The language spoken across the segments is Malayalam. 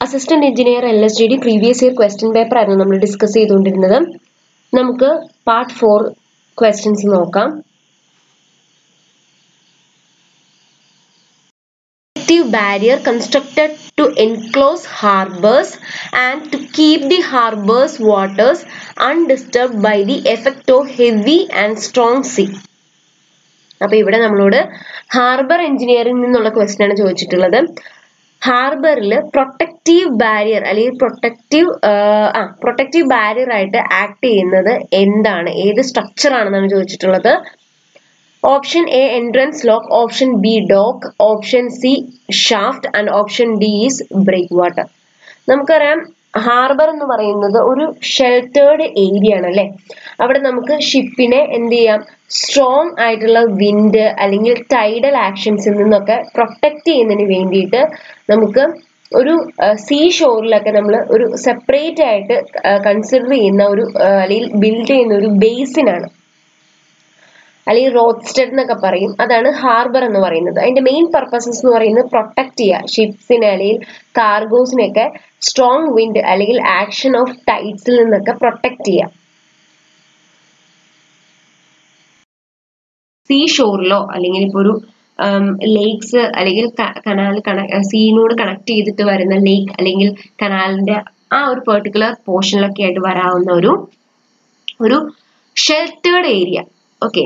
Assistant engineer L S G D previous year question paper ആയിരുന്നു നമ്മൾ ഡിസ്കസ് ചെയ്തുകൊണ്ടിരുന്നത് നമുക്ക് പാർട്ട് ഫോർ ക്വസ്റ്റ്യൻസ് നോക്കാം protective barrier constructed to enclose harbors and to keep the harbors waters undisturbed by the effect of heavy and strong sea അപ്പൊ ഇവിടെ നമ്മളോട് ഹാർബർ എഞ്ചിനീയറിംഗ് നിന്നുള്ള ക്വസ്റ്റ്യൻ ആണ് ചോദിച്ചിട്ടുള്ളത് ഹാർബറിൽ പ്രൊട്ടക്റ്റീവ് ബാരിയർ അല്ലെങ്കിൽ പ്രൊട്ടക്റ്റീവ് ആ പ്രൊട്ടക്റ്റീവ് ബാരിയർ ആയിട്ട് ആക്ട് ചെയ്യുന്നത് എന്താണ് ഏത് സ്ട്രക്ചർ ആണെന്നാണ് ചോദിച്ചിട്ടുള്ളത് option A entrance lock option B dock option C shaft and option D is breakwater നമുക്കറിയാം ഹാർബർ എന്ന് പറയുന്നത് ഒരു ഷെൽട്ടേർഡ് ഏരിയ ആണ് അല്ലെ അവിടെ നമുക്ക് ഷിപ്പിനെ എന്ത് ചെയ്യാം സ്ട്രോങ് ആയിട്ടുള്ള വിൻഡ് അല്ലെങ്കിൽ ടൈഡൽ ആക്ഷൻസിൽ നിന്നൊക്കെ പ്രൊട്ടക്ട് ചെയ്യുന്നതിന് വേണ്ടിയിട്ട് നമുക്ക് ഒരു സീ ഷോറിലൊക്കെ നമ്മൾ ഒരു സെപ്പറേറ്റ് ആയിട്ട് കൺസിഡർ ചെയ്യുന്ന ഒരു അല്ലെങ്കിൽ ബിൽഡ് ചെയ്യുന്ന ഒരു ബേസിനാണ് അല്ലെങ്കിൽ റോഡ്സ്റ്റഡ് എന്നൊക്കെ പറയും അതാണ് ഹാർബർ എന്ന് പറയുന്നത് അതിന്റെ മെയിൻ പർപ്പസസ് എന്ന് പറയുന്നത് പ്രൊട്ടക്ട് ചെയ്യുക ഷിപ്സിനെ അല്ലെങ്കിൽ കാർഗോസിനെയൊക്കെ സ്ട്രോങ് വിൻഡ് അല്ലെങ്കിൽ ആക്ഷൻ ഓഫ് ടൈറ്റ്സിൽ നിന്നൊക്കെ പ്രൊട്ടക്ട് ചെയ്യുക സീ ഷോറിലോ അല്ലെങ്കിൽ ഇപ്പോൾ ഒരു ലേക്സ് അല്ലെങ്കിൽ കനാൽ കണ സീനോട് കണക്ട് ചെയ്തിട്ട് വരുന്ന ലേക്ക് അല്ലെങ്കിൽ കനാലിന്റെ ആ ഒരു പെർട്ടിക്കുലർ പോർഷനിലൊക്കെ ആയിട്ട് വരാവുന്ന ഒരു ഒരു ഷെൽട്ടേർഡ് ഏരിയ ഓക്കെ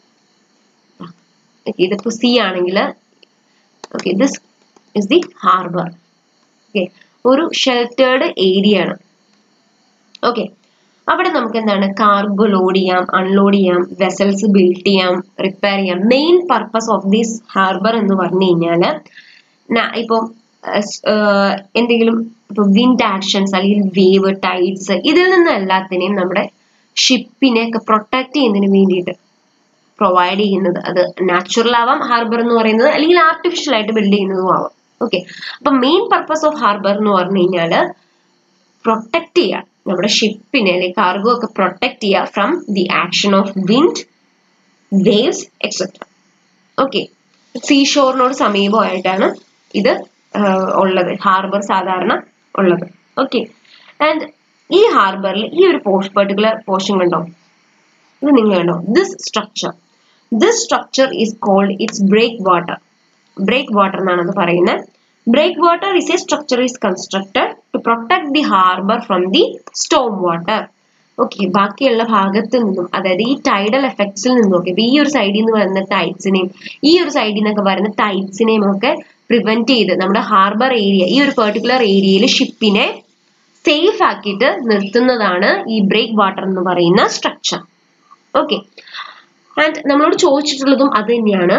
ഇതിപ്പോ സി ആണെങ്കിൽ okay this is the harbour okay ഒരു ഷെൽട്ടേർഡ് ഏരിയ ആണ് ഓക്കെ അവിടെ നമുക്ക് എന്താണ് കാർഗോ ലോഡ് ചെയ്യാം അൺലോഡ് ചെയ്യാം വെസൽസ് ബിൽഡ് ചെയ്യാം റിപ്പയർ ചെയ്യാം main purpose of this harbour എന്ന് പറഞ്ഞു കഴിഞ്ഞാൽ ഇപ്പം എന്തെങ്കിലും ഇപ്പൊ വിൻഡ് ആക്ഷൻസ് അല്ലെങ്കിൽ വേവ് ടൈഡ്സ് ഇതിൽ നിന്ന് എല്ലാത്തിനെയും നമ്മുടെ ഷിപ്പിനെ ഒക്കെ പ്രൊട്ടക്ട് ചെയ്യുന്നതിന് വേണ്ടിയിട്ട് പ്രൊവൈഡ് ചെയ്യുന്നത് അത് നാച്ചുറൽ ആവാം ഹാർബർ എന്ന് പറയുന്നത് അല്ലെങ്കിൽ ആർട്ടിഫിഷ്യൽ ആയിട്ട് ബിൽഡ് ചെയ്യുന്നതും ആവാം ഓക്കെ അപ്പൊ മെയിൻ പർപ്പസ് ഓഫ് ഹാർബർ എന്ന് പറഞ്ഞു കഴിഞ്ഞാൽ പ്രൊട്ടക്ട് ചെയ്യുക നമ്മുടെ ഷിപ്പിനെ അല്ലെങ്കിൽ കാർഗോ ഒക്കെ പ്രൊട്ടക്ട് ചെയ്യുക from the action of wind waves etcetera okay sea ഷോറിനോട് സമീപമായിട്ടാണ് ഇത് ഉള്ളത് ഹാർബർ സാധാരണ ഉള്ളത് ഓക്കെ ആൻഡ് ഈ ഹാർബറിൽ ഈ ഒരു പോർഷൻ പെർട്ടിക്കുലർ പോർഷൻ കണ്ടോ ഇത് നിങ്ങൾ കണ്ടോ this structure this structure is called it's breakwater breakwater എന്നാണ് അത് പറയുന്നത് breakwater is a structure is constructed to protect the harbour from the storm water okay ബാക്കിയുള്ള ഭാഗത്ത് നിന്നും അതായത് ഈ ടൈഡൽ എഫക്ട്സിൽ നിന്നും ഒക്കെ ഈ ഒരു സൈഡിൽ നിന്ന് വരുന്ന ടൈറ്റ്സിനെയും ഈ ഒരു സൈഡിൽ നിന്നൊക്കെ വരുന്ന ടൈറ്റ്സിനെയും ഒക്കെ പ്രിവെന്റ് ചെയ്ത് നമ്മുടെ ഹാർബർ ഏരിയ ഈ ഒരു പെർട്ടിക്കുലർ ഏരിയയിൽ ഷിപ്പിനെ സേഫ് ആക്കിയിട്ട് നിർത്തുന്നതാണ് ഈ ബ്രേക്ക് വാട്ടർ എന്ന് പറയുന്ന സ്ട്രക്ചർ ഓക്കെ ആൻഡ് നമ്മളോട് ചോദിച്ചിട്ടുള്ളതും അത് തന്നെയാണ്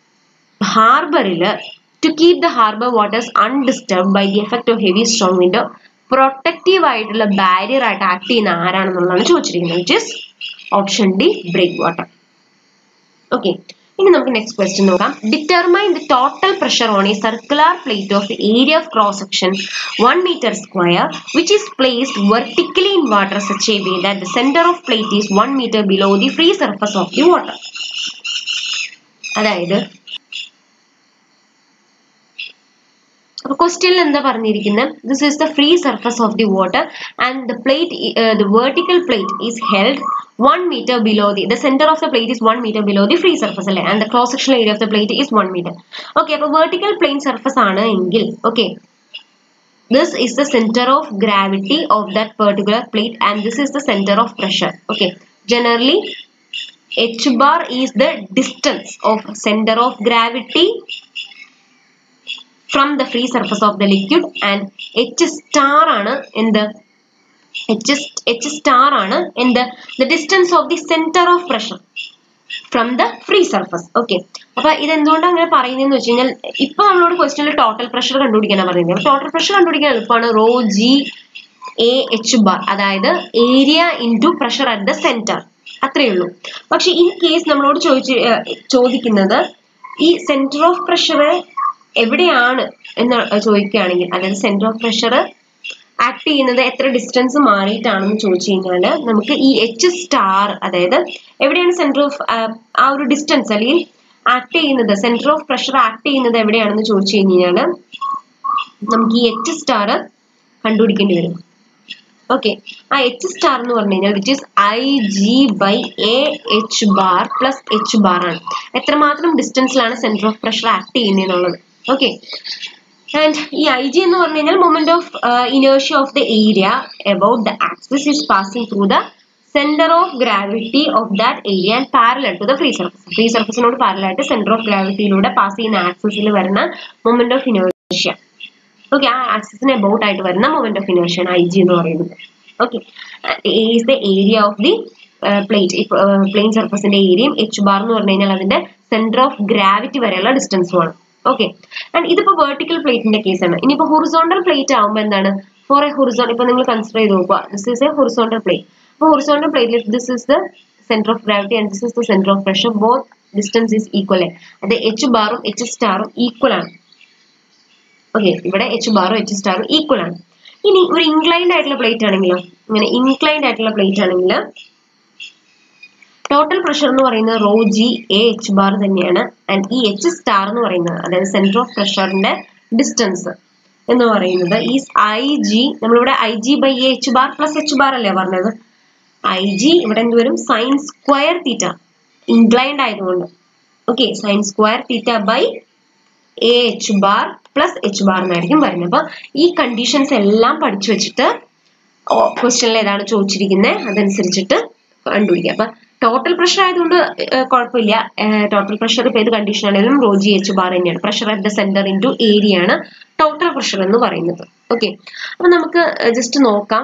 ഹാർബറിൽ to keep the harbour waters undisturb by the effect of heavy strong window protective ആയിട്ടുള്ള ബാരിയർ ആയിട്ട് ആക്ട് ചെയ്യുന്ന ആരാണെന്നുള്ളതാണ് ചോദിച്ചിരിക്കുന്നത് which is option D breakwater okay ഇനി നമുക്ക് നെക്സ്റ്റ് ക്വസ്റ്റ്യൻ നോക്കാം determine the total pressure on a circular plate of area of cross section one metre square which is placed vertically in water such a way that the centre of plate is one metre below the free surface of the water അതായത് അപ്പൊ ക്വസ്റ്റ്യനിൽ എന്താ പറഞ്ഞിരിക്കുന്നത് this is the free surface of the water and the plate the vertical plate is held one metre below the the centre of the plate is one metre below the free surface അല്ലേ and the cross section area of the plate is one metre okay അപ്പൊ വെർട്ടിക്കൽ പ്ലെയിൻ സർഫസ് ആണ് എങ്കിൽ okay this is the center of gravity of that particular plate and this is the center of pressure okay generally h bar is the distance of center of gravity from the free surface of the liquid and h star ആണ് എന്ത് h h star ആണ് എന്ത് the distance of the center of pressure from the free surface okay അപ്പൊ ഇത് എന്തുകൊണ്ടാണ് അങ്ങനെ പറയുന്നതെന്ന് വെച്ച് കഴിഞ്ഞാൽ ഇപ്പൊ നമ്മളോട് ക്വസ്റ്റ്യനിൽ ടോട്ടൽ പ്രഷർ കണ്ടുപിടിക്കാനാണ് പറയുന്നത് ടോട്ടൽ പ്രഷർ കണ്ടുപിടിക്കാൻ എളുപ്പമാണ് rho G A H bar അതായത് area into pressure at the centre അത്രയേ ഉള്ളൂ പക്ഷെ ഇൻ കേസ് നമ്മളോട് ചോദിച്ച് ചോദിക്കുന്നത് ഈ സെന്റർ ഓഫ് പ്രഷർ എവിടെയാണ് എന്ന് ചോദിക്കുകയാണെങ്കിൽ അതായത് സെന്റർ ഓഫ് പ്രഷർ ആക്ട് ചെയ്യുന്നത് എത്ര ഡിസ്റ്റൻസ് മാറിയിട്ടാണെന്ന് ചോദിച്ചു കഴിഞ്ഞാൽ നമുക്ക് ഈ എച്ച് സ്റ്റാർ അതായത് എവിടെയാണ് സെന്റർ ഓഫ് ആ ഒരു ഡിസ്റ്റൻസ് അല്ലെങ്കിൽ ആക്ട് ചെയ്യുന്നത് സെന്റർ ഓഫ് പ്രഷർ ആക്ട് ചെയ്യുന്നത് എവിടെയാണെന്ന് ചോദിച്ചു കഴിഞ്ഞാൽ നമുക്ക് ഈ എച്ച് സ്റ്റാർ കണ്ടുപിടിക്കേണ്ടി വരും ഓക്കെ ആ എച്ച് സ്റ്റാർ എന്ന് പറഞ്ഞു കഴിഞ്ഞാൽ which is I G by A H bar plus H bar ആണ് എത്രമാത്രം ഡിസ്റ്റൻസിലാണ് സെന്റർ ഓഫ് പ്രഷർ ആക്ട് ചെയ്യുന്നതെന്നുള്ളത് ഓക്കെ ആൻഡ് ഈ ഐ ജി എന്ന് പറഞ്ഞു കഴിഞ്ഞാൽ moment of inertia of the area about the axis is passing through the centre of gravity of that area and parallel to the free surface free സർഫസിനോട് പാരലൽ ആയിട്ട് സെന്റർ ഓഫ് ഗ്രാവിറ്റിയിലൂടെ പാസ് ചെയ്യുന്ന ആക്സിസിൽ വരുന്ന മൊമെന്റ് ഓഫ് ഇനേർഷ്യ ഓക്കെ ആ ആക്സിസിന് അബൌട്ട് ആയിട്ട് വരുന്ന മൊമെന്റ് ഓഫ് ഇനേർഷ്യ ആണ് ഐ ജി എന്ന് പറയുന്നത് okay is the area of the plate plane സർഫസിന്റെ ഏരിയയും എച്ച് ബാർ എന്ന് പറഞ്ഞു കഴിഞ്ഞാൽ അതിന്റെ സെന്റർ ഓഫ് ഗ്രാവിറ്റി വരെയുള്ള ഡിസ്റ്റൻസുമാണ് ഓക്കെ ആൻഡ് ഇതിപ്പോ വെർട്ടിക്കൽ പ്ലേറ്റിന്റെ കേസാണ് ഇനിയിപ്പോ ഹൊറിസോണ്ടൽ പ്ലേറ്റ് ആകുമ്പോൾ എന്താണ് ഫോർ എ ഹൊറിസോൺ ഇപ്പൊ നിങ്ങൾ കൺസിഡർ ചെയ്ത് നോക്കുക this is a horizontal plate അപ്പോൾ ഹൊറിസോണ്ടൽ പ്ലേറ്റിൽ this is the centre of gravity and this is the centre of pressure both distance is equal അത് എച്ച് ബാറും എച്ച് സ്റ്റാറും ഈക്വൽ ആണ് ഓക്കെ ഇവിടെ എച്ച് ബാറും എച്ച് സ്റ്റാറും ഈക്വൽ ആണ് ഇനി ഒരു ഇൻക്ലൈൻഡ് ആയിട്ടുള്ള പ്ലേറ്റ് ആണെങ്കിലോ ഇങ്ങനെ ഇൻക്ലൈൻഡ് ആയിട്ടുള്ള പ്ലേറ്റ് ആണെങ്കിൽ ടോട്ടൽ പ്രഷർ എന്ന് പറയുന്നത് rho G A H bar തന്നെയാണ് ആൻഡ് ഈ എച്ച് സ്റ്റാർ എന്ന് പറയുന്നത് അതായത് സെന്റർ ഓഫ് പ്രഷറിന്റെ ഡിസ്റ്റൻസ് എന്ന് പറയുന്നത് ഈ ഐ ജി നമ്മളിവിടെ I G by A H bar plus H bar അല്ലേ പറഞ്ഞത് ഐ ജി ഇവിടെ എന്ത് വരും സൈൻ സ്ക്വയർ തീറ്റ ഇൻക്ലൈൻഡ് ആയതുകൊണ്ട് okay sine square theta by A H bar plus H bar എന്നായിരിക്കും വരുന്നത് അപ്പൊ ഈ കണ്ടീഷൻസ് എല്ലാം പഠിച്ചു വെച്ചിട്ട് ക്വസ്റ്റ്യനിൽ ഏതാണ് ചോദിച്ചിരിക്കുന്നത് അതനുസരിച്ചിട്ട് കണ്ടുപിടിക്കുക അപ്പൊ ടോട്ടൽ പ്രഷർ ആയതുകൊണ്ട് കുഴപ്പമില്ല ടോട്ടൽ പ്രഷർ ഇപ്പൊ ഏത് കണ്ടീഷൻ ആണെങ്കിലും റോ ജി എച്ച് ബാർ തന്നെയാണ് pressure at the centre into area ആണ് ടോട്ടൽ പ്രഷർ എന്ന് പറയുന്നത് ഓക്കെ അപ്പൊ നമുക്ക് ജസ്റ്റ് നോക്കാം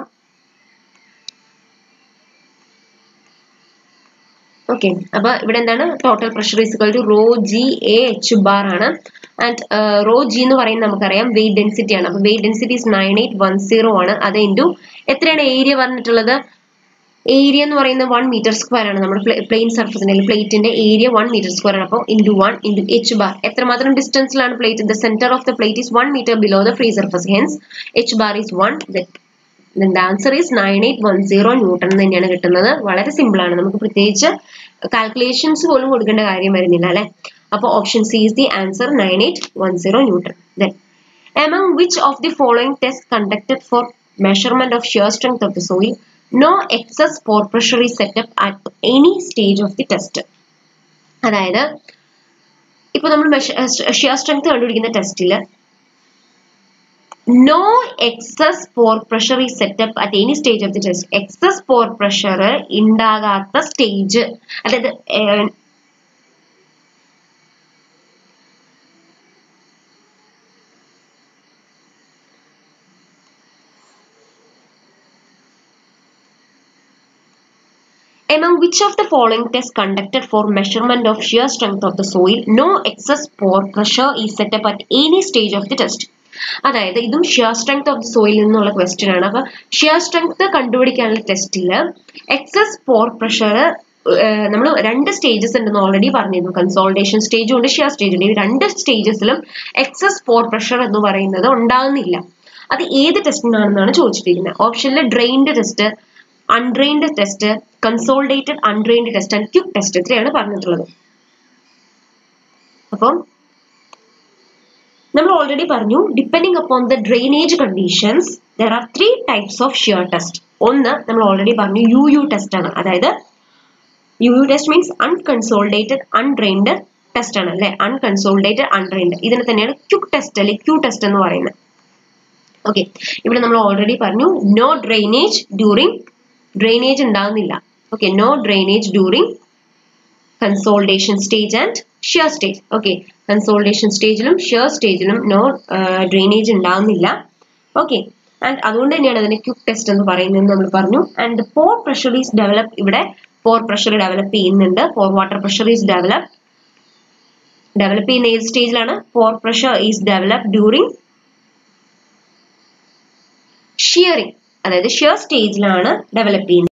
ഓക്കെ അപ്പൊ ഇവിടെ എന്താണ് total pressure is equal to rho G A H bar ആണ് ആൻഡ് റോ ജി എന്ന് പറയുന്നത് നമുക്കറിയാം വെയിറ്റ് ഡെൻസിറ്റി ആണ് അപ്പൊ weight density is nine eight one zero ആണ് അത് ഇൻറ്റു എത്രയാണ് ഏരിയ പറഞ്ഞിട്ടുള്ളത് ഏരിയ എന്ന് പറയുന്നത് വൺ മീറ്റർ സ്ക്വയർ ആണ് നമ്മുടെ പ്ലെയിൻ സർഫസിന്റെ പ്ലേറ്റിന്റെ ഏരിയ വൺ മീറ്റർ സ്ക്വയർ ആണ് അപ്പോൾ into one into H bar എത്രമാത്രം ഡിസ്റ്റൻസിലാണ് plate the centre of the plate is one metre below the free surface hence H bar is one the answer is nine eight one zero newton തന്നെയാണ് കിട്ടുന്നത് വളരെ സിമ്പിൾ ആണ് നമുക്ക് പ്രത്യേകിച്ച് കാൽക്കുലേഷൻസ് പോലും കൊടുക്കേണ്ട കാര്യം വരുന്നില്ല അല്ലെ അപ്പോൾ option C is the answer nine eight one zero newton then among which of the following tests conducted for measurement of shear strength of the soil no excess pore pressure is set up at any stage of the test അതായത് ഇപ്പൊ നമ്മൾ ഷിയർ സ്ട്രെങ്ത് കണ്ടുപിടിക്കുന്ന ടെസ്റ്റിൽ നോ എക്സസ് പോർ പ്രഷർ ഈ setup at any stage of the test excess pore pressure ഉണ്ടാകാത്ത സ്റ്റേജ് അതായത് Among which of the following tests conducted for measurement of shear strength of the soil, no excess pore pressure is set up at any stage of the test. അതായത് ഇതും shear strength of the soil നിന്നുള്ള ക്വസ്റ്റ്യൻ ആണ് അപ്പൊ ഷിയർ സ്ട്രെങ്ത് കണ്ടുപിടിക്കാനുള്ള ടെസ്റ്റിൽ എക്സസ് പോർ പ്രഷർ നമ്മൾ രണ്ട് സ്റ്റേജസ് ഉണ്ടെന്ന് ഓൾറെഡി പറഞ്ഞിരുന്നു കൺസോൾട്ടേഷൻ സ്റ്റേജും ഉണ്ട് ഷിയർ സ്റ്റേജ് ഉണ്ട് ഈ രണ്ട് സ്റ്റേജസിലും എക്സസ് പോർ പ്രഷർ എന്ന് പറയുന്നത് ഉണ്ടാകുന്നില്ല അത് ഏത് ടെസ്റ്റിനാണെന്നാണ് ചോദിച്ചിരിക്കുന്നത് ഓപ്ഷനിൽ drained test undrained test consolidated undrained test and quick test ഇത്രയാണ് പറഞ്ഞിട്ടുള്ളത് അപ്പം നമ്മൾ ഓൾറെഡി പറഞ്ഞു depending upon the drainage conditions there are three types of shear test ഒന്ന് നമ്മൾ ഓൾറെഡി പറഞ്ഞു യു യു ടെസ്റ്റ് ആണ് അതായത് U U test means unconsolidated undrained test ആണ് അല്ലെ അൺകൺസോൾഡേറ്റഡ് അൺഡ്രെയിൻഡ് ഇതിനെ തന്നെയാണ് ക്യുക്ക് ടെസ്റ്റ് അല്ലെങ്കിൽ ക്യൂ ടെസ്റ്റ് എന്ന് പറയുന്നത് ഓക്കെ ഇവിടെ നമ്മൾ ഓൾറെഡി പറഞ്ഞു നോ ഡ്രെയിനേജ് ഡ്യൂറിങ് ഡ്രെയിനേജ് ഉണ്ടാകുന്നില്ല okay no drainage during consolidation stage and shear stage okay consolidation സ്റ്റേജിലും ഷിയർ സ്റ്റേജിലും നോ ഡ്രെയിനേജ് ഉണ്ടാകുന്നില്ല ഓക്കെ ആൻഡ് അതുകൊണ്ട് തന്നെയാണ് അതിനെ ക്യുക്ക് ടെസ്റ്റ് എന്ന് പറയുന്നത് നമ്മൾ പറഞ്ഞു and pore pressure is develop ഇവിടെ പോർ പ്രഷർ ഡെവലപ്പ് ചെയ്യുന്നുണ്ട് pore water pressure is develop develop ചെയ്യുന്ന ഏത് സ്റ്റേജിലാണ് pore pressure is develop during shearing അതായത് ഷിയർ സ്റ്റേജിലാണ് ഡെവലപ്പ് ചെയ്യുന്നത്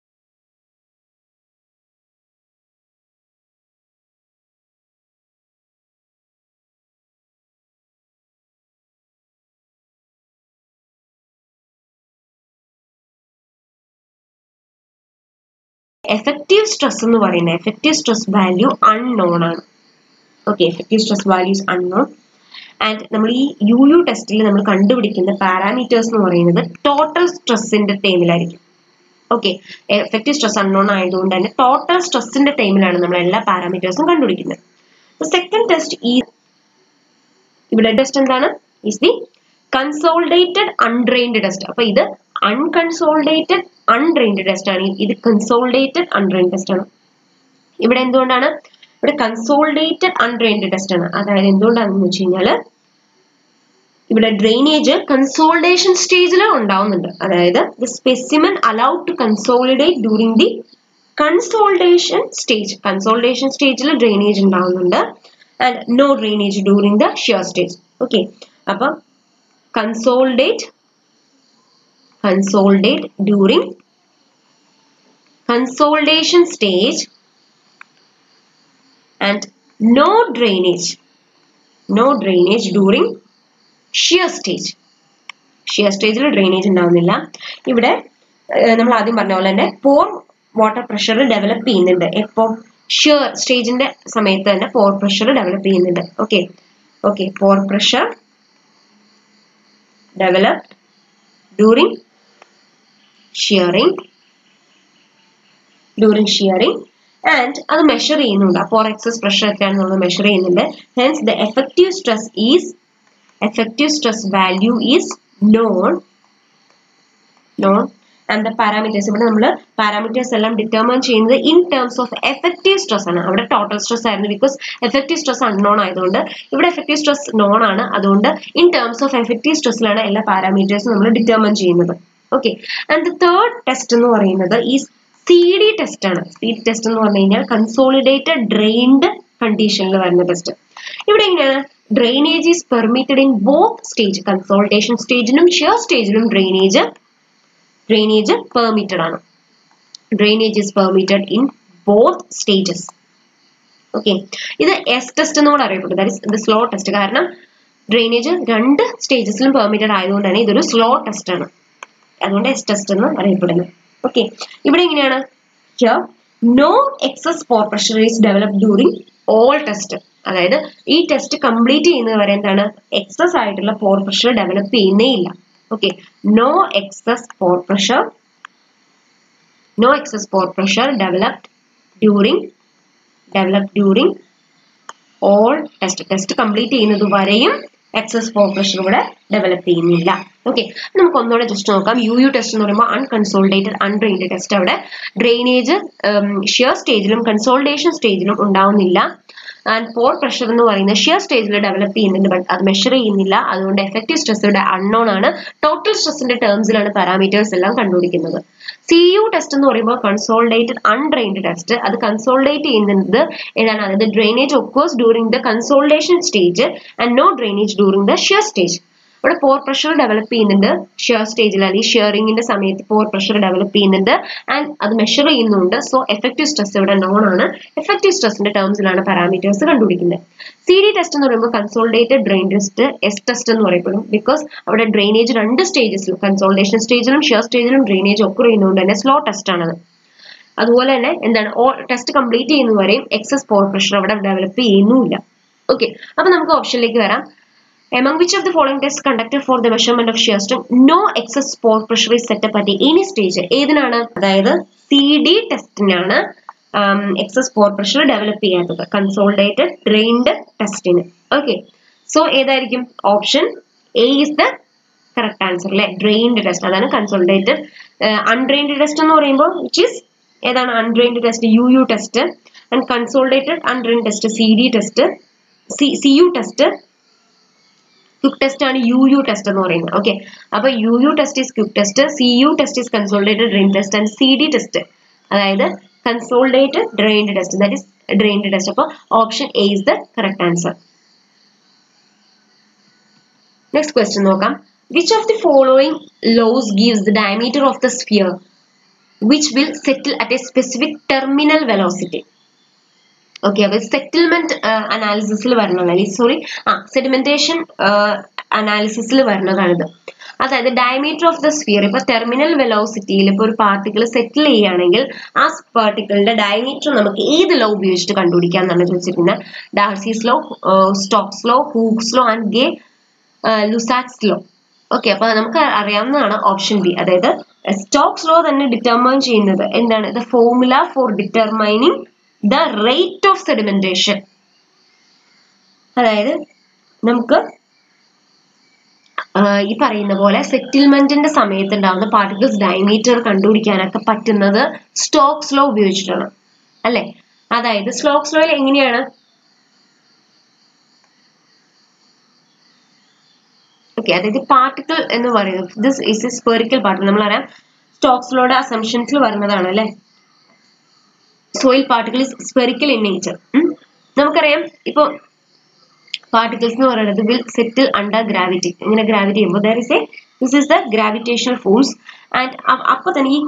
എഫക്റ്റീവ് സ്ട്രെസ് എന്ന് പറയുന്നത് എഫക്റ്റീവ് സ്ട്രെസ് വാല്യൂ അൺനോൺ ആണ് okay effective stress values unknown and നമ്മൾ ഈ യു യു ടെസ്റ്റിൽ നമ്മൾ കണ്ടുപിടിക്കുന്ന പാരാമീറ്റേഴ്സ് എന്ന് പറയുന്നത് ടോട്ടൽ സ്ട്രെസ്സിന്റെ ടൈമിലായിരിക്കും ഓക്കെ എഫക്റ്റീവ് സ്ട്രെസ് അൺനോൺ ആയതുകൊണ്ട് തന്നെ ടോട്ടൽ സ്ട്രെസ്സിന്റെ ടൈമിലാണ് നമ്മൾ എല്ലാ പാരാമീറ്റേഴ്സും കണ്ടുപിടിക്കുന്നത് സെക്കൻഡ് ടെസ്റ്റ് ഈ ഇവിടെ ടെസ്റ്റ് എന്താണ് is the consolidated undrained test അപ്പൊ ഇത് അൺകൺസോൾഡേറ്റഡ് അൺഡ്രെയിൻഡ് ടെസ്റ്റ് ആണ് ഇത് കൺസോൾഡേറ്റഡ് അൺഡ്രെയിൻഡ് ടെസ്റ്റ് ആണ് ഇവിടെ എന്തുകൊണ്ടാണ് ഇവിടെ കൺസോൾഡേറ്റഡ് അൺഡ്രെയിൻഡ് ടെസ്റ്റ് ആണ് അതായത് എന്തുകൊണ്ടാണെന്ന് വെച്ച് കഴിഞ്ഞാൽ ഇവിടെ ഡ്രെയിനേജ് കൺസോൾഡേഷൻ സ്റ്റേജിൽ ഉണ്ടാവുന്നുണ്ട് അതായത് the specimen allowed to consolidate during the consolidation stage consolidation സ്റ്റേജിൽ ഡ്രെയിനേജ് ഉണ്ടാവുന്നുണ്ട് and no drainage during the shear stage okay അപ്പം consolidate consolidate during consolidation stage and no drainage no drainage during shear stage shear സ്റ്റേജിൽ ഡ്രെയിനേജ് ഉണ്ടാവുന്നില്ല ഇവിടെ നമ്മൾ ആദ്യം പറഞ്ഞ പോലെ തന്നെ പോർ വാട്ടർ പ്രഷർ ഡെവലപ്പ് ചെയ്യുന്നുണ്ട് എപ്പോ ഷിയർ സ്റ്റേജിന്റെ സമയത്ത് തന്നെ പോർ പ്രഷർ ഡെവലപ്പ് ചെയ്യുന്നുണ്ട് okay okay pore pressure develop during shearing during shearing and അത് മെഷർ ചെയ്യുന്നുണ്ട് അപ്പോൾ എക്സസ് പ്രഷർ എത്രയാണെന്നുള്ളത് മെഷർ ചെയ്യുന്നുണ്ട് hence the effective stress is effective stress value is known known and the parameters ഇവിടെ നമ്മൾ പാരാമീറ്റേഴ്സ് എല്ലാം ഡിറ്റർമൈൻ ചെയ്യുന്നത് in terms of effective stress ആണ് അവിടെ ടോട്ടൽ സ്ട്രെസ് ആയിരുന്നു ബിക്കോസ് എഫക്റ്റീവ് സ്ട്രെസ് അൺനോൺ ആയതുകൊണ്ട് ഇവിടെ എഫക്റ്റീവ് സ്ട്രെസ് നോൺ ആണ് അതുകൊണ്ട് ഇൻ ടേംസ് ഓഫ് എഫക്റ്റീവ് സ്ട്രെസ്സിലാണ് എല്ലാ പാരാമീറ്റേഴ്സും നമ്മൾ ഡിറ്റർമൈൻ ചെയ്യുന്നത് okay and the third test എന്ന് പറയുന്നത് ഈ സി ഡി ടെസ്റ്റ് ആണ് സി ഡി ടെസ്റ്റ് എന്ന് പറഞ്ഞു കഴിഞ്ഞാൽ കൺസോളിഡേറ്റഡ് ഡ്രെയിൻഡ് കണ്ടീഷനിൽ വരുന്ന ടെസ്റ്റ് ഇവിടെ എങ്ങനെയാണ് drainage is permitted in both stage consolidation സ്റ്റേജിലും ഷിയർ സ്റ്റേജിലും ഡ്രെയിനേജ് ഡ്രെയിനേജ് പെർമിറ്റഡ് ആണ് drainage is permitted in both stages okay ഇത് എസ് ടെസ്റ്റ് എന്ന് കൂടെ അറിയപ്പെടും ദാറ്റ് ഇസ് ഇത് സ്ലോ ടെസ്റ്റ് കാരണം ഡ്രെയിനേജ് രണ്ട് സ്റ്റേജസിലും പെർമിറ്റഡ് ആയതുകൊണ്ട് തന്നെ ഇതൊരു സ്ലോ ടെസ്റ്റ് ആണ് അതുകൊണ്ട് എസ് ടെസ്റ്റ് എന്ന് അറിയപ്പെടുന്നത് ഓക്കെ ഇവിടെ എങ്ങനെയാണ് here no excess pore pressure is develop during all test അതായത് ഈ ടെസ്റ്റ് കംപ്ലീറ്റ് ചെയ്യുന്നത് വരെ എന്താണ് എക്സസ് ആയിട്ടുള്ള പോർ പ്രഷർ ഡെവലപ്പ് ചെയ്യുന്നേ ഇല്ല okay no excess pore pressure no excess pore pressure developed during develop during all test test complete ചെയ്യുന്നത് വരെയും എക്സസ് പോർ പ്രഷർ ഇവിടെ ഡെവലപ്പ് ചെയ്യുന്നില്ല ഓക്കെ നമുക്ക് ഒന്നുകൂടെ ജസ്റ്റ് നോക്കാം യു യു ടെസ്റ്റ് എന്ന് പറയുമ്പോൾ അൺകൺസോൾഡേറ്റഡ് അൺഡ്രെയിൻഡ് ടെസ്റ്റ് അവിടെ ഡ്രെയിനേജ് ഷിയർ സ്റ്റേജിലും കൺസോൾഡേഷൻ സ്റ്റേജിലും ഉണ്ടാവുന്നില്ല ആൻഡ് പോർ പ്രഷർ എന്ന് പറയുന്നത് ഷിയർ സ്റ്റേജിൽ ഡെവലപ്പ് ചെയ്യുന്നുണ്ട് ബട്ട് അത് മെഷർ ചെയ്യുന്നില്ല അതുകൊണ്ട് എഫക്റ്റീവ് സ്ട്രെസ് ഇവിടെ അൺനോൺ ആണ് ടോട്ടൽ സ്ട്രെസ്സിന്റെ ടേംസിലാണ് പാരാമീറ്റേഴ്സ് എല്ലാം കണ്ടുപിടിക്കുന്നത് സി യു ടെസ്റ്റ് എന്ന് പറയുമ്പോൾ കൺസോൾഡേറ്റഡ് അൺഡ്രെയിൻഡ് ടെസ്റ്റ് അത് കൺസോൾഡേറ്റ് ചെയ്യുന്നത് ഏതാണ് അതായത് drainage occurs during the consolidation stage and no drainage during the shear stage ഇവിടെ പോർ പ്രഷർ ഡെവലപ്പ് ചെയ്യുന്നുണ്ട് ഷിയർ സ്റ്റേജിൽ അല്ലെങ്കിൽ ഷിയറിംഗിന്റെ സമയത്ത് പോർ പ്രഷർ ഡെവലപ്പ് ചെയ്യുന്നുണ്ട് ആൻഡ് അത് മെഷർ ചെയ്യുന്നുണ്ട് സോ എഫക്റ്റീവ് സ്ട്രെസ് ഇവിടെ നോൺ ആണ് എഫക്റ്റീവ് സ്ട്രെസ്സിന്റെ ടേംസിലാണ് പാരാമീറ്റേഴ്സ് കണ്ടുപിടിക്കുന്നത് സി ഡി ടെസ്റ്റ് എന്ന് പറയുമ്പോൾ consolidated drain test S test എന്ന് പറയപ്പെടും ബിക്കോസ് അവിടെ ഡ്രെയിനേജ് രണ്ട് സ്റ്റേജസിലും കൺസോൾട്ടേഷൻ സ്റ്റേജിലും ഷിയർ സ്റ്റേജിലും ഡ്രെയിനേജ് ഒക്കെ ചെയ്യുന്നതുകൊണ്ട് തന്നെ സ്ലോ ടെസ്റ്റ് ആണത് അതുപോലെ തന്നെ എന്താണ് ടെസ്റ്റ് കംപ്ലീറ്റ് ചെയ്യുന്നവരെയും എക്സസ് പോർ പ്രഷർ അവിടെ ഡെവലപ്പ് ചെയ്യുന്നുമില്ല ഓക്കെ അപ്പൊ നമുക്ക് ഓപ്ഷനിലേക്ക് വരാം Among which of the following tests conducted for the measurement of shear strength, no excess pore pressure is set up at any stage. ഏതിനാണ് അതായത് സി ഡി ടെസ്റ്റിനാണ് എക്സസ് പോർ പ്രഷർ ഡെവലപ്പ് ചെയ്യാത്തത് കൺസോൾഡേറ്റഡ് ഡ്രെയിൻഡ് ടെസ്റ്റിന് ഓക്കെ സോ ഏതായിരിക്കും option A is the correct answer അല്ലെ ഡ്രെയിൻഡ് ടെസ്റ്റ് അതാണ് കൺസോൾഡേറ്റഡ് അൺഡ്രെയിൻഡ് ടെസ്റ്റ് എന്ന് പറയുമ്പോൾ വിച്ച് ഇസ് ഏതാണ് undrained test U U test and consolidated undrained test C D test C C U test quick test ആണ് യു യു ടെസ്റ്റ് എന്ന് പറയുന്നത് ഓക്കെ അപ്പൊ U U test is quick test C U test is consolidated drain test and C D test അതായത് consolidated drained test that is drained test അപ്പോൾ option A is the correct answer next question നോക്കാം which of the following laws gives the diameter of the sphere which will settle at a specific terminal velocity okay അപ്പൊ സെറ്റിൽമെന്റ് അനാലിസിസിൽ വരുന്നതാണ് സോറി ആ സെഡിമെന്റേഷൻ അനാലിസിസിൽ വരുന്നതാണിത് അതായത് ഡയമീറ്റർ ഓഫ് ദ സ്ഫിയർ ഇപ്പൊ ടെർമിനൽ വെലോസിറ്റിയിൽ ഇപ്പൊ ഒരു പാർട്ടിക്കിൾ സെറ്റിൽ ചെയ്യുകയാണെങ്കിൽ ആ പാർട്ടിക്കിളിന്റെ ഡയമീറ്റർ നമുക്ക് ഏത് ലോ ഉപയോഗിച്ചിട്ട് കണ്ടുപിടിക്കാം എന്നാണ് ചോദിച്ചിരിക്കുന്നത് Darcy's law Stokes law Hooke's law and Gay Lussac's law okay അപ്പൊ നമുക്ക് അറിയാവുന്നതാണ് ഓപ്ഷൻ ബി അതായത് സ്റ്റോക്സ് ലോ തന്നെ ഡിറ്റർമൈൻ ചെയ്യുന്നത് എന്താണ് the formula for determining the rate of sedimentation അതായത് നമുക്ക് ഈ പറയുന്ന പോലെ സെറ്റിൽമെന്റിന്റെ സമയത്ത് ഉണ്ടാകുന്ന പാർട്ടിക്കിൾസ് ഡയമീറ്റർ കണ്ടുപിടിക്കാനൊക്കെ പറ്റുന്നത് സ്റ്റോക്സ് ലോ ഉപയോഗിച്ചിട്ടാണ് അല്ലെ അതായത് സ്റ്റോക്സ് ലോയിൽ എങ്ങനെയാണ് ഓക്കെ അതായത് പാർട്ടിക്കിൾ എന്ന് പറയുന്നത് this is a spherical particle നമ്മളറിയാം സ്റ്റോക്സ് ലോയുടെ അസംഷൻസിൽ വരുന്നതാണ് അല്ലെ soil particle is spherical in nature നമുക്കറിയാം ഇപ്പൊ പാർട്ടിക്കിൾസ് എന്ന് പറയുന്നത് വിൽ സെറ്റിൽ അണ്ടർ ഗ്രാവിറ്റി ഇങ്ങനെ ഗ്രാവിറ്റി ചെയ്യുമ്പോൾ there is a this is the gravitational force and അപ്പൊ തന്നെ ഈ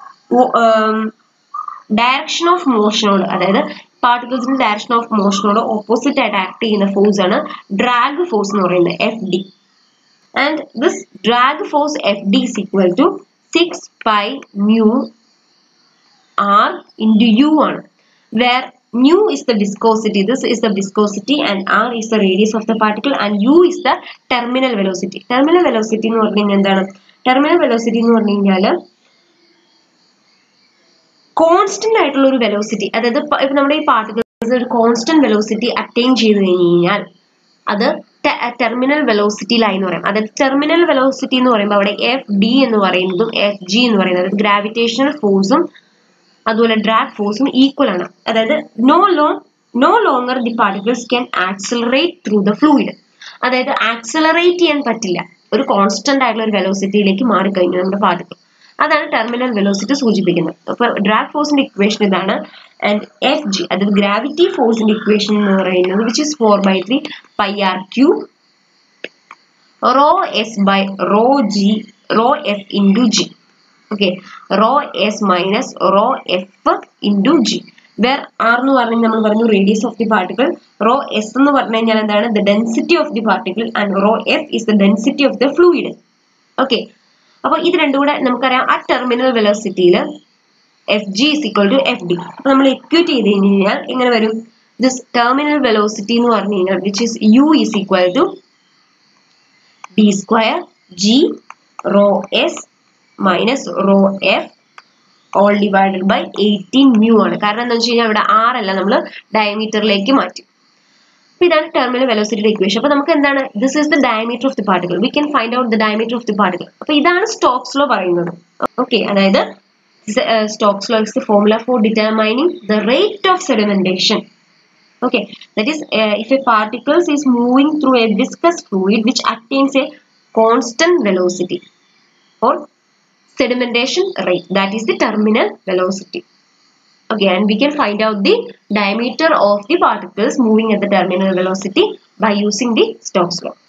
ഡയറക്ഷൻ ഓഫ് മോഷനോട് അതായത് പാർട്ടിക്കിൾസിന്റെ ഡയറക്ഷൻ ഓഫ് മോഷനോട് ഓപ്പോസിറ്റ് ആയിട്ട് ആക്ട് ചെയ്യുന്ന ഫോഴ്സ് ആണ് ഡ്രാഗ് ഫോഴ്സ് എന്ന് പറയുന്നത് F D and this drag force F D is equal to six pi mu R into U ആണ് where mu is the viscosity this is the viscosity and r is the radius of the particle and u is the terminal velocity terminal velocity എന്ന് പറഞ്ഞു കഴിഞ്ഞാൽ എന്താണ് terminal velocity എന്ന് പറഞ്ഞു കഴിഞ്ഞാൽ കോൺസ്റ്റന്റ് ആയിട്ടുള്ള ഒരു വെലോസിറ്റി അതായത് ഇപ്പൊ നമ്മുടെ ഈ പാർട്ടിക്കിൾസ് ഒരു കോൺസ്റ്റന്റ് വെലോസിറ്റി അറ്റൈൻ ചെയ്ത് കഴിഞ്ഞ് കഴിഞ്ഞാൽ അത് ടെർമിനൽ വെലോസിറ്റി ലൈൻ എന്ന് പറയും അതായത് ടെർമിനൽ വെലോസിറ്റി എന്ന് പറയുമ്പോൾ അവിടെ എഫ് ഡി എന്ന് പറയുന്നതും എഫ് ജി എന്ന് പറയുന്നത് അതായത് ഗ്രാവിറ്റേഷണൽ ഫോഴ്സും അതുപോലെ ഡ്രാഗ് ഫോഴ്സും ഈക്വൽ ആണ് അതായത് no lo no longer the particles can accelerate through the fluid അതായത് ആക്സിലറേറ്റ് ചെയ്യാൻ പറ്റില്ല ഒരു കോൺസ്റ്റന്റ് ആയിട്ടുള്ള ഒരു വെലോസിറ്റിയിലേക്ക് മാറിക്കഴിഞ്ഞു നമ്മുടെ പാർട്ടിക്കിൾ അതാണ് ടെർമിനൽ വെലോസിറ്റി സൂചിപ്പിക്കുന്നത് അപ്പൊ ഡ്രാഗ് ഫോഴ്സിന്റെ ഇക്വേഷൻ ഇതാണ് ആൻഡ് എഫ് ജി അതായത് ഗ്രാവിറ്റി ഫോഴ്സിന്റെ ഇക്വേഷൻ എന്ന് പറയുന്നത് which is four by three pi R cube rho S by rho G rho F into G okay rho S minus rho F into G where R എന്ന് പറഞ്ഞാൽ നമ്മൾ പറഞ്ഞു radius of the particle rho S എന്ന് പറഞ്ഞു കഴിഞ്ഞാൽ എന്താണ് the density of the particle and rho F is the density of the fluid okay അപ്പൊ ഇത് രണ്ടും കൂടെ നമുക്കറിയാം ആ ടെർമിനൽ വെലോസിറ്റിയിൽ F G is equal to F D അപ്പൊ നമ്മൾ എക്യൂറ്റ് ചെയ്ത് കഴിഞ്ഞ് കഴിഞ്ഞാൽ എങ്ങനെ വരും ദിസ് ടെർമിനൽ വെലോസിറ്റി എന്ന് പറഞ്ഞു കഴിഞ്ഞാൽ which is U is equal to D square G rho S minus rho F all divided by eighteen mu ആണ് കാരണം എന്താ വെച്ച് കഴിഞ്ഞാൽ ഇവിടെ ആർ അല്ല നമ്മൾ ഡയമീറ്ററിലേക്ക് മാറ്റി അപ്പൊ ഇതാണ് ടെർമിനൽ വെലോസിറ്റിയുടെ ഇക്വേഷൻ അപ്പൊ നമുക്ക് എന്താണ് this is the diameter of the particle we can find out the diameter of the particle അപ്പൊ ഇതാണ് സ്റ്റോക്സ് ലോ പറയുന്നത് ഓക്കെ അതായത് Stokes law is the formula for determining the rate of sedimentation okay that is uh, if a particles is moving through a viscous fluid which attains a constant velocity or sedimentation rate that is the terminal velocity okay and we can find out the diameter of the particles moving at the terminal velocity by using the Stokes law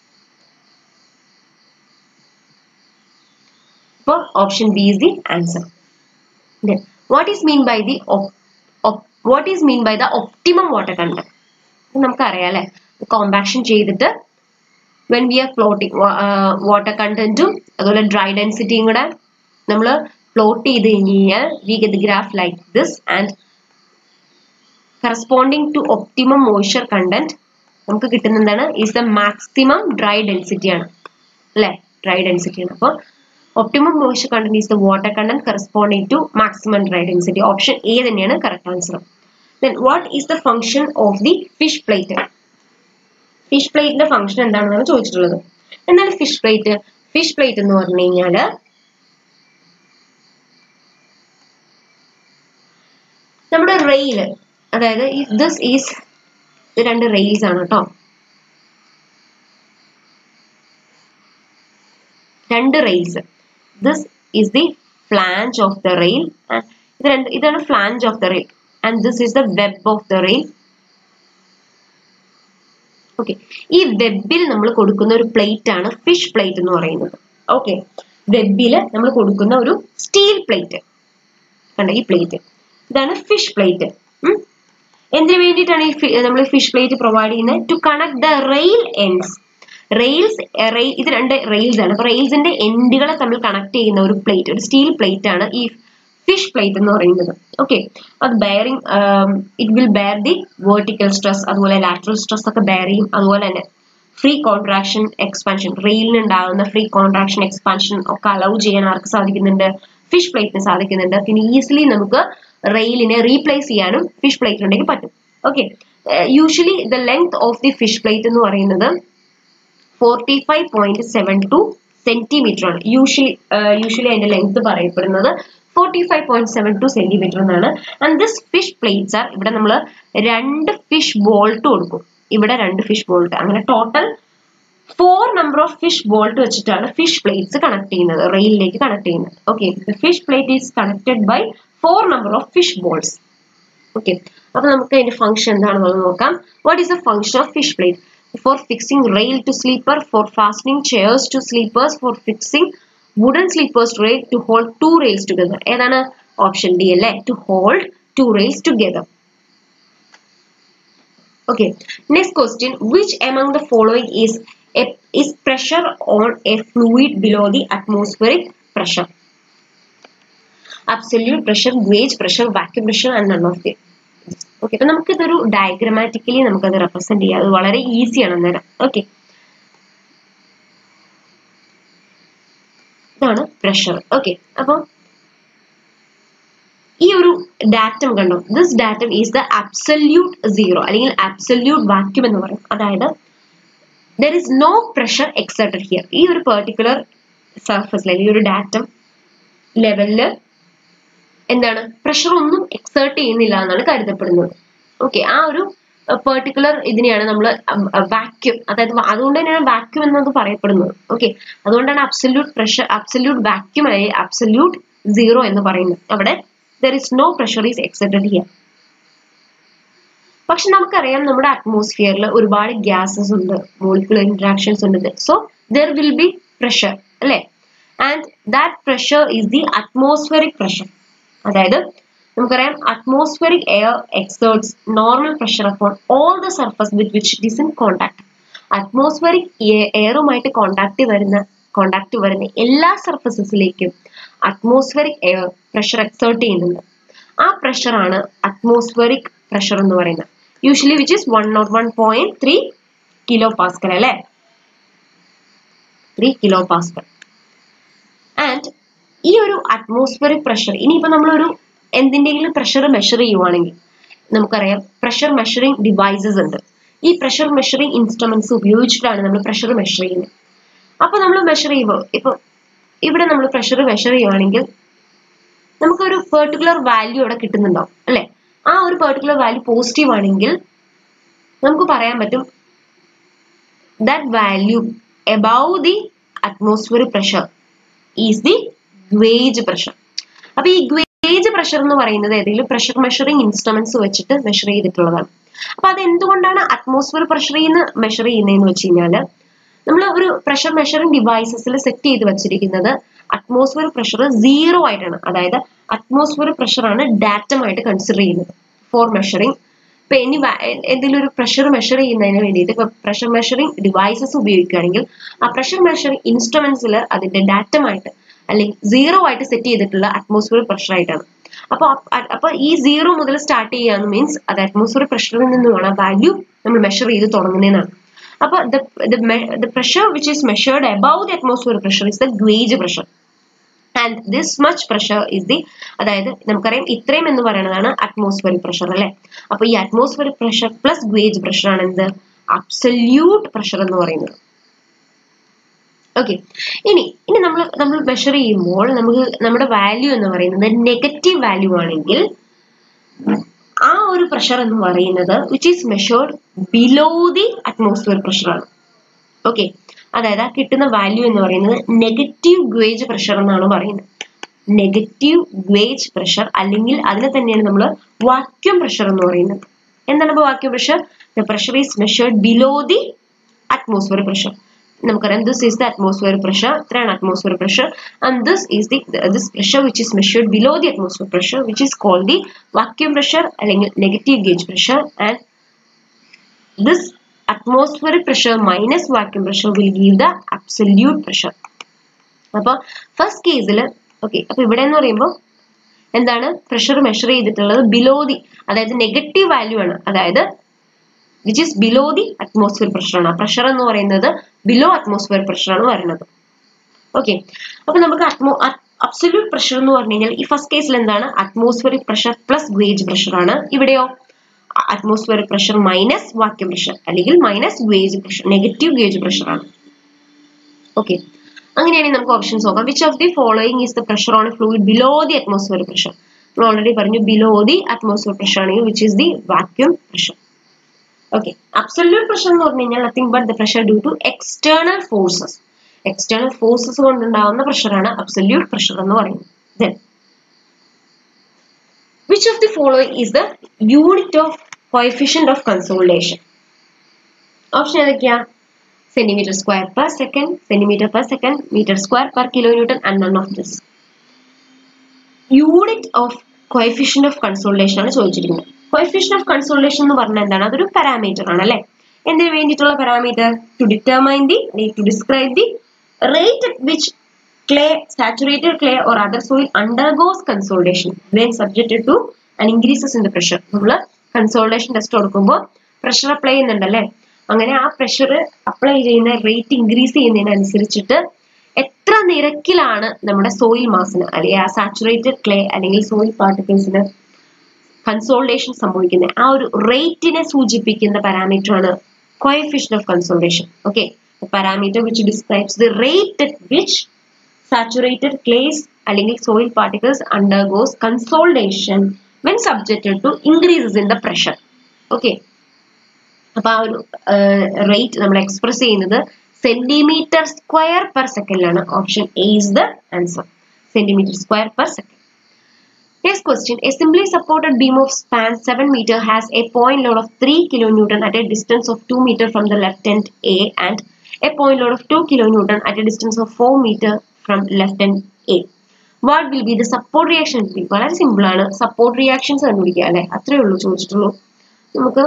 so option b is the answer then what is mean by the op- op- what is mean by the optimum water content നമുക്കറിയാം അല്ലെ കോമ്പാക്ഷൻ ചെയ്തിട്ട് when we are floating water കണ്ടന്റും അതുപോലെ ഡ്രൈ ഡെൻസിറ്റിയും കൂടെ നമ്മൾ പ്ലോട്ട് ചെയ്ത് കഴിഞ്ഞ് കഴിഞ്ഞാൽ we get graph like this and corresponding to optimum moisture content നമുക്ക് കിട്ടുന്ന എന്താണ് is the maximum dry density ആണ് അല്ലെ ഡ്രൈ ഡെൻസിറ്റി ആണ് അപ്പോൾ optimum moisture content is the water content corresponding to maximum dry density option A തന്നെയാണ് correct answer then what is the function of the fish plate fish പ്ലേറ്റിന്റെ ഫംഗ്ഷൻ എന്താണെന്നാണ് ചോദിച്ചിട്ടുള്ളത് എന്നാൽ ഫിഷ് പ്ലേറ്റ് ഫിഷ് പ്ലേറ്റ് എന്ന് പറഞ്ഞു കഴിഞ്ഞാല് നമ്മുടെ റെയില് അതായത് ദിസ് ഈസ് രണ്ട് റെയിൽസ് ആണ് കേട്ടോ രണ്ട് rails this is the flange of the rail ഇത് രണ്ട് ഇതാണ് flange of the rail and this is the web of the rail okay ഈ വെബിൽ നമ്മൾ കൊടുക്കുന്ന ഒരു പ്ലേറ്റ് ആണ് ഫിഷ് പ്ലേറ്റ് എന്ന് പറയുന്നത് ഓക്കെ വെബിൽ നമ്മൾ കൊടുക്കുന്ന ഒരു സ്റ്റീൽ പ്ലേറ്റ് കണ്ട ഈ പ്ലേറ്റ് ഇതാണ് ഫിഷ് പ്ലേറ്റ് എന്തിനു വേണ്ടിയിട്ടാണ് ഈ നമ്മൾ ഫിഷ് പ്ലേറ്റ് പ്രൊവൈഡ് ചെയ്യുന്നത് to connect the rail ends rails ഇത് രണ്ട് റെയിൽസ് ആണ് അപ്പൊ റെയിൽസിന്റെ എൻഡുകളെ തമ്മിൽ കണക്ട് ചെയ്യുന്ന ഒരു പ്ലേറ്റ് ഒരു സ്റ്റീൽ പ്ലേറ്റ് ആണ് ഈ ഫിഷ് പ്ലേറ്റ് എന്ന് പറയുന്നത് ഓക്കെ അത് bearing it will bear the vertical stress അതുപോലെ ലാറ്ററൽ സ്ട്രെസ് ഒക്കെ ബെയർ ചെയ്യും അതുപോലെ തന്നെ ഫ്രീ കോൺട്രാക്ഷൻ എക്സ്പാൻഷൻ റെയിലിന് ഉണ്ടാകുന്ന ഫ്രീ കോൺട്രാക്ഷൻ എക്സ്പാൻഷൻ ഒക്കെ അലൗ ചെയ്യാൻ ആർക്ക് സാധിക്കുന്നുണ്ട് ഫിഷ് പ്ലേറ്റിന് സാധിക്കുന്നുണ്ട് പിന്നെ ഈസിലി നമുക്ക് റെയിലിനെ റീപ്ലേസ് ചെയ്യാനും ഫിഷ് പ്ലേറ്റ് ഉണ്ടെങ്കിൽ പറ്റും okay usually the length of the fish plate എന്ന് പറയുന്നത് forty five point seven two centimetre ആണ് യൂഷ്വലി യൂഷ്വലി അതിന്റെ ലെങ്ത് പറയപ്പെടുന്നത് forty five point seven two centimetre എന്നാണ് and this fish plates are ഇവിടെ നമ്മൾ രണ്ട് ഫിഷ് ബോൾട്ട് കൊടുക്കും ഇവിടെ രണ്ട് ഫിഷ് ബോൾട്ട് അങ്ങനെ total four number of fish bolt വെച്ചിട്ടാണ് ഫിഷ് പ്ലേറ്റ്സ് കണക്ട് ചെയ്യുന്നത് റെയിലിലേക്ക് കണക്ട് ചെയ്യുന്നത് okay fish plate is connected by four number of fish bolts okay അപ്പൊ നമുക്ക് അതിന്റെ ഫംഗ്ഷൻ എന്താണെന്നുള്ളത് നോക്കാം what is the function of fish plate for fixing rail to sleeper for fastening chairs to sleepers four fixing wooden sleepers to rail to hold two rails together ഏതാണ് ഓപ്ഷൻ ഡി അല്ലേ to hold two rails together okay next question which among the following is a, is pressure on a fluid below the atmospheric pressure absolute pressure gauge pressure vacuum pressure and none of the okay അപ്പൊ നമുക്ക് ഇതൊരു ഡയഗ്രമാറ്റിക്കലി നമുക്കത് റെപ്രസെന്റ് ചെയ്യാം അത് വളരെ ഈസിയാണ് അന്നേരം ഓക്കെ ഇതാണ് പ്രഷർ ഓക്കെ അപ്പൊ ഈ ഒരു ഡാറ്റം കണ്ടോ this datum is the absolute zero അല്ലെങ്കിൽ അബ്സല്യൂട്ട് വാക്യൂം എന്ന് പറയും അതായത് there is no pressure exerted here ഈ ഒരു പെർട്ടിക്കുലർ സർഫസിൽ അല്ലെങ്കിൽ ഒരു ഡാറ്റം ലെവലില് എന്താണ് പ്രഷർ ഒന്നും എക്സേർട്ട് ചെയ്യുന്നില്ല എന്നാണ് കരുതപ്പെടുന്നത് ഓക്കെ ആ ഒരു പെർട്ടിക്കുലർ ഇതിനെയാണ് നമ്മൾ വാക്യൂം അതായത് അതുകൊണ്ട് തന്നെയാണ് വാക്യൂം എന്നത് പറയപ്പെടുന്നത് ഓക്കെ അതുകൊണ്ടാണ് അബ്സല്യൂട്ട് പ്രഷർ അബ്സല്യൂട്ട് വാക്യൂം അല്ലെങ്കിൽ അബ്സല്യൂട്ട് സീറോ എന്ന് പറയുന്നത് അവിടെ there is no pressure is excepted here പക്ഷെ നമുക്കറിയാം നമ്മുടെ അറ്റ്മോസ്ഫിയറിൽ ഒരുപാട് ഗ്യാസസ് ഉണ്ട് മോളിക്കുലർ ഇന്ററാക്ഷൻസ് ഉണ്ട് so there will be pressure അല്ലെ and that pressure is the atmospheric pressure അതായത് നമുക്കറിയാം atmospheric air exerts normal pressure upon all the surface with which it is in contact atmospheric എയറുമായിട്ട് കോണ്ടാക്ട് വരുന്ന കോണ്ടാക്ട് വരുന്ന എല്ലാ സർഫസസിലേക്കും അറ്റ്മോസ്ഫിയറിക് എയർ പ്രഷർ എക്സേർട്ട് ചെയ്യുന്നുണ്ട് ആ പ്രഷറാണ് അറ്റ്മോസ്ഫിയറിക് പ്രഷർ എന്ന് പറയുന്നത് usually which is one nought one point three kilo pascal അല്ലേ ത്രീ കിലോ പാസ്കൽ ആൻഡ് ഈ ഒരു അറ്റ്മോസ്ഫിയറിക് പ്രഷർ ഇനിയിപ്പോ നമ്മളൊരു എന്തിൻ്റെങ്കിലും പ്രഷർ മെഷർ ചെയ്യുവാണെങ്കിൽ നമുക്കറിയാം പ്രഷർ മെഷറിംഗ് ഡിവൈസസ് ഉണ്ട് ഈ പ്രഷർ മെഷറിംഗ് ഇൻസ്ട്രുമെന്റ്സ് ഉപയോഗിച്ചിട്ടാണ് നമ്മൾ പ്രഷർ മെഷർ ചെയ്യുന്നത് അപ്പൊ നമ്മൾ മെഷർ ചെയ്യുമ്പോൾ ഇപ്പൊ ഇവിടെ നമ്മൾ പ്രഷർ മെഷർ ചെയ്യുവാണെങ്കിൽ നമുക്കൊരു പെർട്ടിക്കുലർ വാല്യൂ അവിടെ കിട്ടുന്നുണ്ടാവും അല്ലെ ആ ഒരു പെർട്ടിക്കുലർ വാല്യൂ പോസിറ്റീവ് ആണെങ്കിൽ നമുക്ക് പറയാൻ പറ്റും that value above the atmospheric pressure is the gauge pressure അപ്പൊ ഈ ഗ്വേജ് പ്രഷർ എന്ന് പറയുന്നത് ഏതെങ്കിലും പ്രഷർ മെഷറിംഗ് ഇൻസ്ട്രുമെന്റ്സ് വെച്ചിട്ട് മെഷർ ചെയ്തിട്ടുള്ളതാണ് അപ്പൊ അത് എന്തുകൊണ്ടാണ് അറ്റ്മോസ്ഫിയർ പ്രഷറിൽ നിന്ന് മെഷർ ചെയ്യുന്നതെന്ന് വെച്ച് കഴിഞ്ഞാല് നമ്മൾ ഒരു പ്രഷർ മെഷറിംഗ് ഡിവൈസസിൽ സെറ്റ് ചെയ്ത് വെച്ചിരിക്കുന്നത് അറ്റ്മോസ്ഫിയർ പ്രഷർ സീറോ ആയിട്ടാണ് അതായത് അറ്റ്മോസ്ഫിയർ പ്രഷറാണ് ഡാറ്റമായിട്ട് കൺസിഡർ ചെയ്യുന്നത് ഫോർ മെഷറിംഗ് ഇപ്പൊ ഇനി എന്തെങ്കിലും ഒരു പ്രഷർ മെഷർ ചെയ്യുന്നതിന് വേണ്ടിയിട്ട് ഇപ്പൊ പ്രഷർ മെഷറിംഗ് ഡിവൈസസ് ഉപയോഗിക്കുകയാണെങ്കിൽ ആ പ്രഷർ മെഷറിംഗ് ഇൻസ്ട്രുമെന്റ്സിൽ അതിന്റെ ഡാറ്റമായിട്ട് അല്ലെങ്കിൽ സീറോ ആയിട്ട് സെറ്റ് ചെയ്തിട്ടുള്ള അറ്റ്മോസ്ഫിയർ പ്രഷർ ആയിട്ടാണ് അപ്പൊ അപ്പൊ ഈ സീറോ മുതൽ സ്റ്റാർട്ട് ചെയ്യാന്ന് മീൻസ് അത് അറ്റ്മോസ്ഫിയർ പ്രഷറിൽ നിന്നുമാണ് ആ വാല്യൂ നമ്മൾ മെഷർ ചെയ്ത് തുടങ്ങുന്നതെന്നാണ് അപ്പൊ the pressure which is measured above the atmosphere pressure is the gauge pressure and this much pressure is the അതായത് നമുക്കറിയാം ഇത്രയും എന്ന് പറയുന്നതാണ് അറ്റ്മോസ്ഫിയറിക് പ്രഷർ അല്ലെ അപ്പൊ ഈ atmospheric pressure plus gauge pressure ആണ് എന്ത് അബ്സല്യൂട്ട് പ്രഷർ എന്ന് പറയുന്നത് ഓക്കെ ഇനി ഇനി നമ്മൾ നമ്മൾ മെഷർ ചെയ്യുമ്പോൾ നമുക്ക് നമ്മുടെ വാല്യൂ എന്ന് പറയുന്നത് നെഗറ്റീവ് വാല്യൂ ആണെങ്കിൽ ആ ഒരു പ്രഷർ എന്ന് പറയുന്നത് which is measured below the atmosphere pressure ആണ് ഓക്കെ അതായത് ആ കിട്ടുന്ന വാല്യൂ എന്ന് പറയുന്നത് നെഗറ്റീവ് ഗ്വേജ് പ്രഷർ എന്നാണ് പറയുന്നത് നെഗറ്റീവ് ഗ്വേജ് പ്രഷർ അല്ലെങ്കിൽ അതിനെ തന്നെയാണ് നമ്മൾ വാക്യൂം പ്രഷർ എന്ന് പറയുന്നത് എന്താണ് ഇപ്പോൾ vacuum pressure the pressure is measured below the atmosphere pressure നമുക്കറിയാം this is the atmosphere pressure ഇത്രയാണ് atmosphere pressure and this is the this pressure which is measured below the atmosphere pressure which is called the vacuum pressure അല്ലെങ്കിൽ negative gauge pressure and this atmospheric pressure minus vacuum pressure will give the absolute pressure അപ്പോൾ ഫസ്റ്റ് കേസിൽ ഓക്കെ അപ്പോൾ ഇവിടെ എന്ന് പറയുമ്പോൾ എന്താണ് പ്രഷർ മെഷർ ചെയ്തിട്ടുള്ളത് ബിലോ ദി അതായത് നെഗറ്റീവ് വാല്യൂ ആണ് അതായത് which is below the atmosphere pressure ആണ് പ്രഷർ എന്ന് പറയുന്നത് ബിലോ അറ്റ്മോസ്ഫിയർ പ്രഷർ ആണ് വരുന്നത് ഓക്കെ അപ്പൊ നമുക്ക് അറ്റ്മോ അബ്സല്യൂട്ട് പ്രഷർ എന്ന് പറഞ്ഞു കഴിഞ്ഞാൽ ഈ ഫസ്റ്റ് കേസിൽ എന്താണ് atmospheric pressure plus gauge pressure ആണ് ഇവിടെയോ atmospheric pressure minus vacuum pressure അല്ലെങ്കിൽ minus gauge pressure negative gauge pressure ആണ് ഓക്കെ അങ്ങനെയാണെങ്കിൽ നമുക്ക് ഓപ്ഷൻസ് നോക്കാം which of the following is the pressure on fluid below the atmosphere pressure നമ്മൾ ഓൾറെഡി പറഞ്ഞു ബിലോ ദി അറ്റ്മോസ്ഫിയർ പ്രഷർ ആണെങ്കിൽ which is the vacuum pressure okay absolute pressure എന്ന് പറഞ്ഞു കഴിഞ്ഞാൽ nothing but the pressure due to external forces external forces കൊണ്ടുണ്ടാവുന്ന പ്രഷറാണ് അബ്സല്യൂട്ട് പ്രഷർ എന്ന് പറയുന്നത് then which of the following is the unit of coefficient of consolidation option ഏതൊക്കെയാ centimetre square per second centimetre per second metre square per kilo newton and none of this unit of coefficient of consultation ആണ് ചോദിച്ചിരിക്കുന്നത് കോയിഫിഷ്യൻ ഓഫ് കൺസോൾട്ടേഷൻ എന്ന് പറഞ്ഞാൽ എന്താണ് അതൊരു പാരാമീറ്റർ ആണ് അല്ലെ എന്തിനു വേണ്ടിയിട്ടുള്ള parameter to determine the to describe the rate at which clay, saturated clay or other soil undergoes consolidation when subjected to and increases in the pressure. നമ്മൾ കൺസോൾട്ടേഷൻ ടെസ്റ്റ് കൊടുക്കുമ്പോൾ പ്രഷർ അപ്ലൈ ചെയ്യുന്നുണ്ടല്ലേ അങ്ങനെ ആ പ്രഷർ അപ്ലൈ ചെയ്യുന്ന റേറ്റ് ഇൻക്രീസ് ചെയ്യുന്നതിനനുസരിച്ചിട്ട് എത്ര നിരക്കിലാണ് നമ്മുടെ സോയിൽ മാസിന് അല്ലെങ്കിൽ ആ സാച്ചുറേറ്റഡ് ക്ലേ അല്ലെങ്കിൽ സോയിൽ പാർട്ടിക്കിൾസിന് കൺസോൾട്ടേഷൻ സംഭവിക്കുന്നത് ആ ഒരു റേറ്റിനെ സൂചിപ്പിക്കുന്ന പാരാമീറ്റർ ആണ് coefficient of consultation okay parameter which describes the rate at which saturated clays അല്ലെങ്കിൽ soil particles undergoes consolidation when subjected to increases in the pressure okay അപ്പൊ ആ ഒരു റേറ്റ് നമ്മൾ എക്സ്പ്രസ് ചെയ്യുന്നത് സെന്റിമീറ്റർ സ്ക്വയർ പെർ സെക്കൻഡിലാണ് option A is the answer centimetre square per second Next question. A simply supported beam of span 7 meter has a point load of 3 kilonewton at a distance of 2 meter from the left end A and a point load of 2 kilonewton at a distance of 4 meter from left end A. What will be the support reaction? വളരെ സിമ്പിൾ ആണ് സപ്പോർട്ട് റിയാക്ഷൻസ് കണ്ടുപിടിക്കുക അല്ലെ അത്രേ ഉള്ളൂ ചോദിച്ചിട്ടുള്ളൂ നമുക്ക്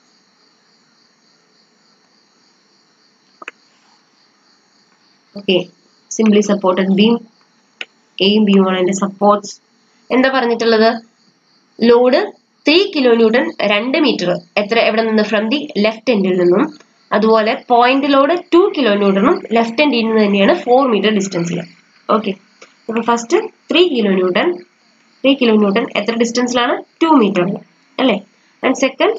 ഓക്കെ സിംപ്ലി സപ്പോർട്ടഡ് ബീം എയും ബിയും ആണ് അതിന്റെ സപ്പോർട്ട്സ് എന്താ പറഞ്ഞിട്ടുള്ളത് ലോഡ് ത്രീ കിലോ ന്യൂട്ടൺ രണ്ട് മീറ്റർ എത്ര എവിടെ നിന്ന് ഫ്രം ദി ലെഫ്റ്റ് എൻഡിൽ നിന്നും അതുപോലെ പോയിന്റ് ലോഡ് ടു കിലോ ന്യൂട്ടണും ലെഫ്റ്റ് എൻഡിൽ നിന്ന് തന്നെയാണ് ഫോർ മീറ്റർ ഡിസ്റ്റൻസിൽ ഓക്കെ അപ്പൊ first three kilo newton three kilo newton എത്ര ഡിസ്റ്റൻസിലാണ് ടു മീറ്ററിൽ അല്ലേ ആൻഡ് സെക്കൻഡ്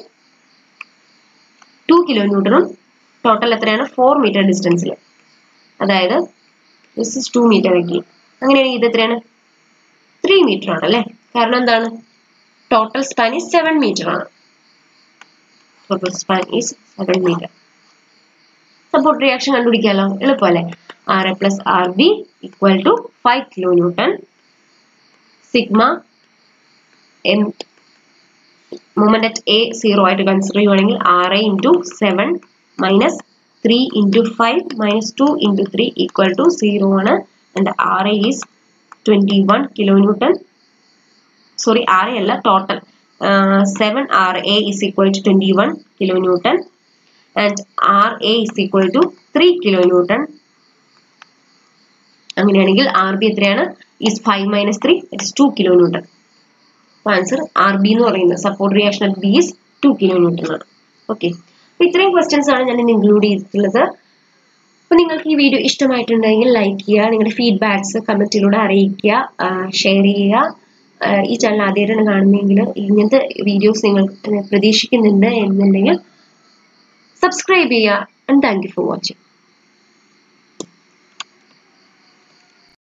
ടു കിലോ ന്യൂട്ടണും ടോട്ടൽ എത്രയാണ് ഫോർ മീറ്റർ ഡിസ്റ്റൻസിൽ അതായത് ദിസ് ഇസ് ടു മീറ്റർ ആക്കി അങ്ങനെയാണെങ്കിൽ ഇത് എത്രയാണ് ത്രീ മീറ്റർ ആണ് അല്ലേ കാരണം എന്താണ് total span is seven metre ആണ് total span is seven metre support reaction കണ്ടുപിടിക്കാമല്ലോ എളുപ്പമല്ലേ R A plus R B equal to five kilo newton sigma M moment at A zero ആയിട്ട് കൺസിഡർ ചെയ്യുവാണെങ്കിൽ R A into seven minus three into five minus two into three equal to zero ആണ് and R A is twenty one kilo newton sorry R A അല്ല total seven R A is equal to twenty one kilo newton and R A is equal to three kilo newton അങ്ങനെയാണെങ്കിൽ ആർ ബി എത്രയാണ് is five minus three it's two kilo newton answer R B എന്ന് പറയുന്നത് support reaction at B is two kilo newton ആണ് ഓക്കെ അപ്പൊ ഇത്രയും ക്വസ്റ്റ്യൻസ് ആണ് ഞാൻ ഇന്ന് ഇൻക്ലൂഡ് ചെയ്തിട്ടുള്ളത് അപ്പൊ നിങ്ങൾക്ക് ഈ വീഡിയോ ഇഷ്ടമായിട്ടുണ്ടെങ്കിൽ ലൈക്ക് ചെയ്യുക നിങ്ങളുടെ ഫീഡ്ബാക്സ് കമന്റിലൂടെ അറിയിക്കുക ഷെയർ ചെയ്യുക ഈ ചാനൽ ആദ്യമായിട്ടാണ് കാണുന്നതെങ്കിൽ ഇങ്ങനത്തെ വീഡിയോസ് നിങ്ങൾ പ്രതീക്ഷിക്കുന്നുണ്ട് എന്നുണ്ടെങ്കിൽ സബ്സ്ക്രൈബ് ചെയ്യുക and thank you for watching